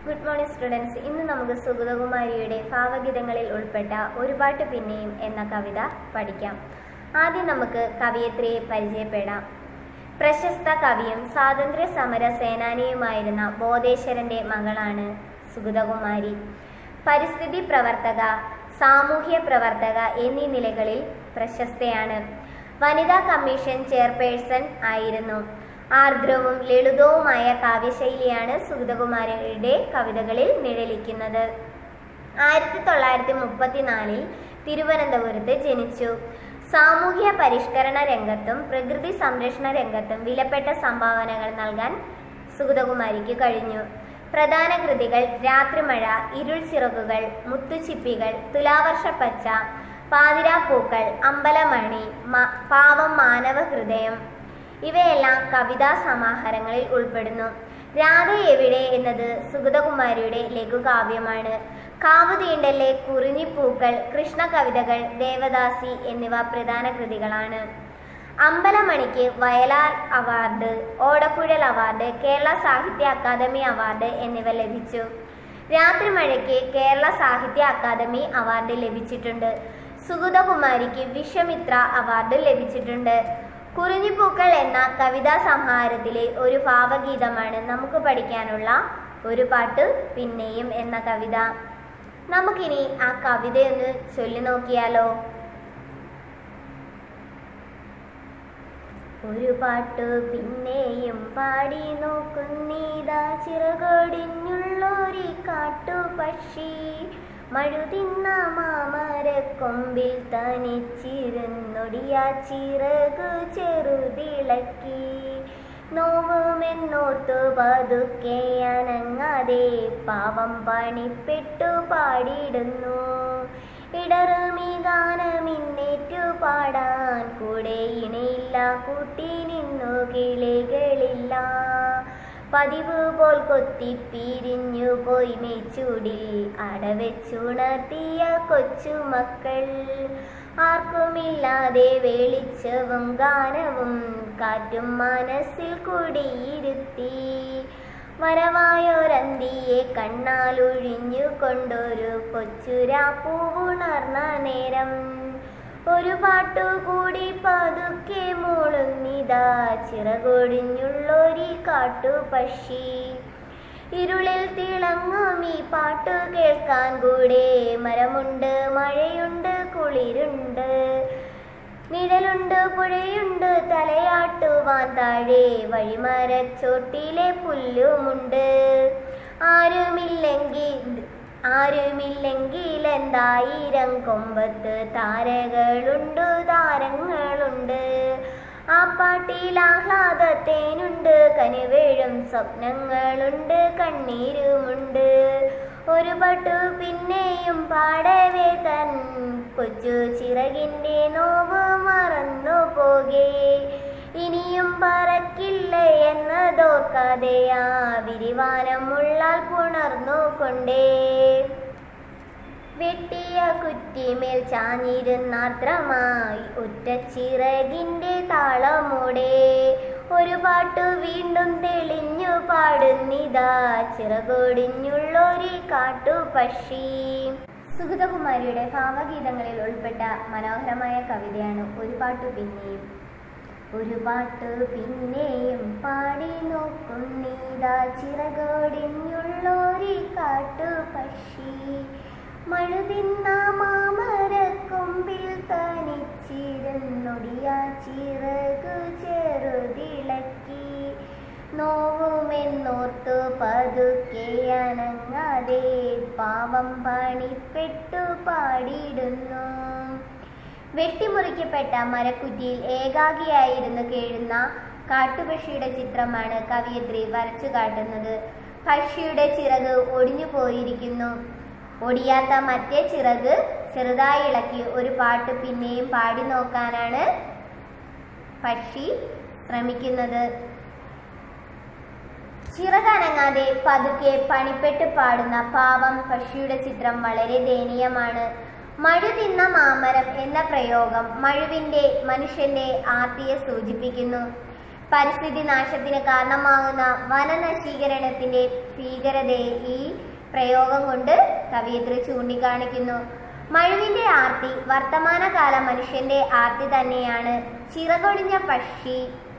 good morning students ഇന്ന് നമുക്ക് സുഗതകുമാരിയുടെ ഭാവഗീതങ്ങളിൽ ഉൾപ്പെട്ട ഒരു പാട്ട് പിന്നെയും എന്ന കവിത പഠിക്കാം ആദ്യം നമുക്ക് കവിയത്രിയെ പരിചയപ്പെടാം പ്രശസ്ത കവിയും സ്വാതന്ത്ര്യ സമര സേനാനിയുമായിരുന്ന ബോധേശ്വരന്റെ മകളാണ് സുഗതകുമാരി പരിസ്ഥിതി പ്രവർത്തക സാമൂഹ്യ പ്രവർത്തക എന്നീ നിലകളിൽ പ്രശസ്തയാണ് വനിതാ കമ്മീഷൻ ചെയർപേഴ്സൺ ആയിരുന്നു ആർദ്രവും ലളിതവുമായ കാവ്യശൈലിയാണ് സുഗതകുമാരിയുടെ കവിതകളിൽ നിഴലിക്കുന്നത് ആയിരത്തി തൊള്ളായിരത്തി മുപ്പത്തിനാലിൽ തിരുവനന്തപുരത്ത് ജനിച്ചു സാമൂഹ്യ പരിഷ്കരണ രംഗത്തും പ്രകൃതി സംരക്ഷണ രംഗത്തും വിലപ്പെട്ട സംഭാവനകൾ നൽകാൻ സുഗതകുമാരിക്ക് കഴിഞ്ഞു പ്രധാന കൃതികൾ രാത്രിമഴ ഇരുൾ ചിറകുകൾ മുത്തുച്ചിപ്പികൾ തുലാവർഷപ്പച്ച പാതിരാപ്പൂക്കൾ അമ്പലമണി മ- പാവം മാനവ ഹൃദയം ഇവയെല്ലാം കവിതാ സമാഹാരങ്ങളിൽ ഉൾപ്പെടുന്നു രാധ എവിടെ എന്നത് സുഗതകുമാരിയുടെ ലഘുകാവ്യമാണ് കാവ് തീണ്ടലെ കുറിഞ്ഞിപ്പൂക്കൾ കൃഷ്ണ കവിതകൾ ദേവദാസി എന്നിവ പ്രധാന കൃതികളാണ് അമ്പലമണിക്ക് Vayalar award Odakkuzhal award Kerala Sahitya Akademi award എന്നിവ ലഭിച്ചു രാത്രിമഴയ്ക്ക് കേരള സാഹിത്യ അക്കാദമി അവാർഡ് ലഭിച്ചിട്ടുണ്ട് സുഗതകുമാരിക്ക് വിശ്വമിത്ര അവാർഡ് ലഭിച്ചിട്ടുണ്ട് കുറിഞ്ഞിപ്പൂക്കൾ എന്ന കവിതാ സംഹാരത്തിലെ ഒരു ഭാവഗീതമാണ് നമുക്ക് പഠിക്കാനുള്ള ഒരു പാട്ട് പിന്നെയും എന്ന കവിത നമുക്കിനി ആ കവിതയൊന്ന് ചൊല്ലി നോക്കിയാലോ ഒരു പാട്ടു പിന്നെയും പാടി നോക്കുന്നീതാ ചിറകൊടിഞ്ഞുള്ളൊരു കാട്ടുപക്ഷി മഴുതിന്ന മാമരക്കൊമ്പിൽ തനിച്ചിരുന്നൊടിയാ ചിറകു ചെറുതിളക്കി നോവുമെന്നോർത്തു പതുക്കെ അനങ്ങാതെ പാവം പണിപ്പെട്ടു പാടിയിടുന്നു ഇടറുമി ഗാനമിന്നേറ്റു പാടാൻ കൂടെ ഇണയില്ല കൂട്ടി നിന്നു കിളികളില്ല പതിവ് പോൽ കൊത്തി പിരിഞ്ഞു പോയി മേച്ചൂടിൽ അടവെച്ചുണർത്തിയ കൊച്ചുമക്കൾ ആർക്കുമില്ലാതെ വെളിച്ചവും ഗാനവും കാറ്റും മനസ്സിൽ കുടിയിരുത്തി വരവായൊരന്തിയെ കണ്ണാലൊഴിഞ്ഞു കൊണ്ടൊരു കൊച്ചുരാപ്പൂവുണർന്ന നേരം ഒരു പാട്ടുകൂടി പതുക്കെ മൂളുന്നിതാ ചിറകൊടിഞ്ഞുള്ളൊരു കാട്ടുപക്ഷി ഇരുളിൽ തിളങ്ങും ഈ പാട്ടു കേൾക്കാൻ കൂടെ മരമുണ്ട് മഴയുണ്ട് കുളിരുണ്ട് നിഴലുണ്ട് പുഴയുണ്ട് തലയാട്ടുവാൻ താഴെ വഴിമരച്ചോട്ടിലെ പുല്ലുമുണ്ട് ആരുമില്ലെങ്കിൽ ആരുമില്ലെങ്കിൽ എന്തായിരം കൊമ്പത്ത് താരകളുണ്ട് താരങ്ങളുണ്ട് ആ പാട്ടിൽ ആഹ്ലാദത്തേനുണ്ട് കനിവേഴും സ്വപ്നങ്ങളുണ്ട് കണ്ണീരുമുണ്ട് ഒരു പട്ടു പിന്നെയും പാടവേ തൻ കൊച്ചു ചിറകിൻ്റെ നോവ് മറന്നു പോകേ ഇനിയും പറക്കില്ല എന്നതോർക്കാതെ ആ വിരിവാനമുള്ളാൽ പുണർന്നു കൊണ്ടേ വെട്ടിയ കുറ്റിമേൽ ചാഞ്ഞിരുന്നാത്രമായി ഒറ്റ ചിറകിൻ്റെ താളമോടെ ഒരു പാട്ടു വീണ്ടും തെളിഞ്ഞു പാടുന്നിതാ ചിറകൊടിഞ്ഞുള്ളൊരു കാട്ടുപക്ഷി സുഗതകുമാരിയുടെ ഭാവഗീതങ്ങളിൽ ഉൾപ്പെട്ട മനോഹരമായ കവിതയാണ് ഒരു പാട്ടു പിന്നെയും ഒരു പാട്ട് പിന്നെയും പാടി നോക്കുന്നീതാ ചിറകൊടിഞ്ഞുള്ളൊരു കാട്ടുപക്ഷി മഴുതിന്ന മാമരക്കൊമ്പിൽ തനിച്ചിരുന്നൊടിയ ചിറകു ചെറുതിളക്കി നോവുമെന്നോർത്തു പതുക്കെ അനങ്ങാതെ പാവം പണിപ്പെട്ടു പാടിയിടുന്നു വെട്ടിമുറിക്കപ്പെട്ട മരക്കുറ്റിയിൽ ഏകാഗിയായിരുന്നു കേഴുന്ന കാട്ടുപക്ഷിയുടെ ചിത്രമാണ് കവിയത്രി വരച്ചു കാട്ടുന്നത് പക്ഷിയുടെ ചിറക് ഒടിഞ്ഞു പോയിരിക്കുന്നു ഒടിയാത്ത മറ്റേ ചിറക് ചെറുതായി ഇളക്കി ഒരു പാട്ട് പിന്നെയും പാടി നോക്കാനാണ് പക്ഷി ശ്രമിക്കുന്നത് ചിറകനങ്ങാതെ പതുക്കെ പണിപ്പെട്ട് പാടുന്ന പാവം പക്ഷിയുടെ ചിത്രം വളരെ ദയനീയമാണ് മഴു തിന്ന മാമരം എന്ന പ്രയോഗം മഴുവിന്റെ മനുഷ്യന്റെ ആർത്തിയെ സൂചിപ്പിക്കുന്നു പരിസ്ഥിതി നാശത്തിന് കാരണമാകുന്ന വനനശീകരണത്തിന്റെ ഭീകരതയെ ഈ പ്രയോഗം കൊണ്ട് കവിയത്രി ചൂണ്ടിക്കാണിക്കുന്നു മഴുവിന്റെ ആർത്തി വർത്തമാനകാല മനുഷ്യന്റെ ആർത്തി തന്നെയാണ് ചിറകൊടിഞ്ഞ പക്ഷി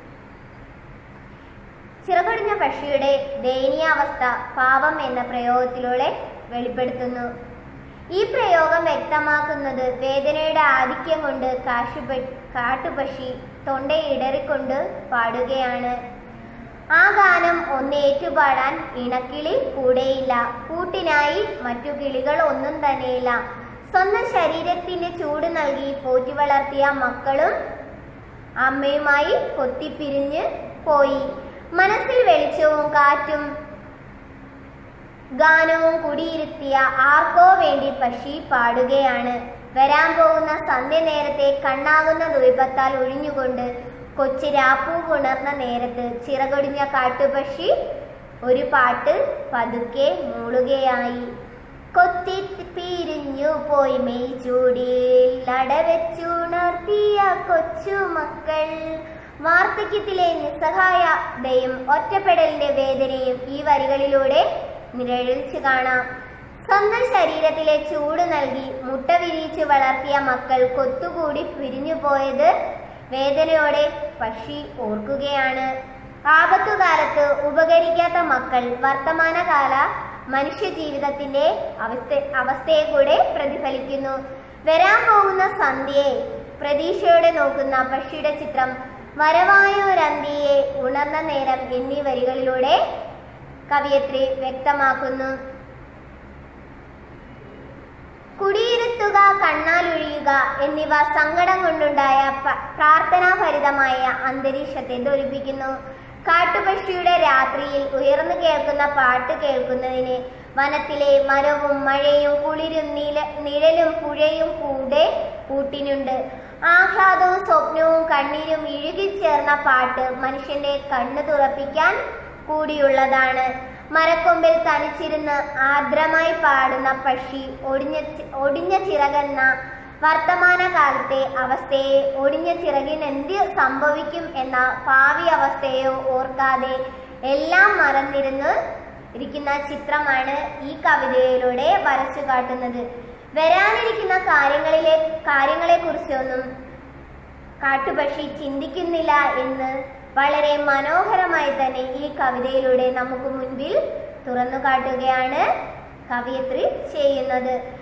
ചിറകൊടിഞ്ഞ പക്ഷിയുടെ ദയനീയാവസ്ഥ പാവം എന്ന പ്രയോഗത്തിലൂടെ വെളിപ്പെടുത്തുന്നു ഈ പ്രയോഗം വ്യക്തമാക്കുന്നത് വേദനയുടെ ആധിക്യം കൊണ്ട് കാശുപ കാട്ടുപക്ഷി തൊണ്ടയിടറിക്കൊണ്ട് പാടുകയാണ് ആ ഗാനം ഒന്ന് ഏറ്റുപാടാൻ ഇണക്കിളി കൂടെയില്ല കൂട്ടിനായി മറ്റു കിളികൾ ഒന്നും തന്നെയില്ല സ്വന്തം ശരീരത്തിന്റെ ചൂട് നൽകി പോറ്റി വളർത്തിയ മക്കളും അമ്മയുമായി കൊത്തിപ്പിരിഞ്ഞ് പോയി മനസ്സിൽ വെളിച്ചവും കാറ്റും ഗാനവും കുടിയിരുത്തിയ ആർക്കോ വേണ്ടി പക്ഷി പാടുകയാണ് വരാൻ പോകുന്ന സന്ധ്യ നേരത്തെ കണ്ണാകുന്ന ദുരിപത്താൽ ഒഴിഞ്ഞുകൊണ്ട് കൊച്ചു രാപ്പൂ ഉണർന്ന നേരത്ത് ചിറകൊടിഞ്ഞ കാട്ടുപക്ഷി ഒരു പാട്ട് പതുക്കെ മൂളുകയായി കൊത്തി പിരിഞ്ഞു പോയി മെയ് ചൂടിൽ അടവെച്ചുണർത്തിയ കൊച്ചുമക്കൾ വാർദ്ധക്യത്തിലെ നിസ്സഹായതയും ഒറ്റപ്പെടലിന്റെ വേദനയും ഈ വരികളിലൂടെ നിഴലിച്ചു കാണാം സ്വന്തം ശരീരത്തിലെ ചൂട് നൽകി മുട്ട വിരിയിച്ച് വളർത്തിയ മക്കൾ കൊത്തുകൂടി പിരിഞ്ഞുപോയത് വേദനയോടെ പക്ഷി ഓർക്കുകയാണ് ആപത്തുകാലത്ത് ഉപകരിക്കാത്ത മക്കൾ വർത്തമാനകാല മനുഷ്യ ജീവിതത്തിന്റെ അവസ്ഥ അവസ്ഥയെ കൂടെ പ്രതിഫലിക്കുന്നു വരാൻ പോകുന്ന സന്ധ്യയെ പ്രതീക്ഷയോടെ നോക്കുന്ന പക്ഷിയുടെ ചിത്രം വരവായൊരന്തിയെ ഉണർന്ന നേരം എന്നീ വരികളിലൂടെ കവിയത്രി വ്യക്തമാക്കുന്നു കുടിയിരുത്തുക കണ്ണാലൊഴിയുക എന്നിവ സങ്കടം കൊണ്ടുണ്ടായ പ- പ്രാർത്ഥനാഭരിതമായ അന്തരീക്ഷത്തെ ധരിപ്പിക്കുന്നു കാട്ടുപക്ഷിയുടെ രാത്രിയിൽ ഉയർന്നു കേൾക്കുന്ന പാട്ട് കേൾക്കുന്നതിന് വനത്തിലെ മരവും മഴയും കുളിരും നില നിഴലും പുഴയും കൂടെ കൂട്ടിനുണ്ട് ആഹ്ലാദവും സ്വപ്നവും കണ്ണീരും ഇഴുകിച്ചേർന്ന പാട്ട് മനുഷ്യന്റെ കണ്ണു തുറപ്പിക്കാൻ കൂടിയുള്ളതാണ് മരക്കൊമ്പിൽ തനിച്ചിരുന്ന് ആർദ്രമായി പാടുന്ന പക്ഷി ഒടിഞ്ഞ ചി- ഒടിഞ്ഞ ചിറകെന്ന വർത്തമാനകാലത്തെ അവസ്ഥയെ ഒടിഞ്ഞ ചിറകിന് എന്ത് സംഭവിക്കും എന്ന ഭാവി അവസ്ഥയോ ഓർക്കാതെ എല്ലാം മറന്നിരുന്ന് ഇരിക്കുന്ന ചിത്രമാണ് ഈ കവിതയിലൂടെ വരച്ചു കാട്ടുന്നത് വരാനിരിക്കുന്ന കാര്യങ്ങളിലെ കാര്യങ്ങളെ കുറിച്ചൊന്നും കാട്ടുപക്ഷി ചിന്തിക്കുന്നില്ല എന്ന് വളരെ മനോഹരമായി തന്നെ ഈ കവിതയിലൂടെ നമുക്ക് മുൻപിൽ തുറന്നു കാട്ടുകയാണ് കവിയത്രി ചെയ്യുന്നത്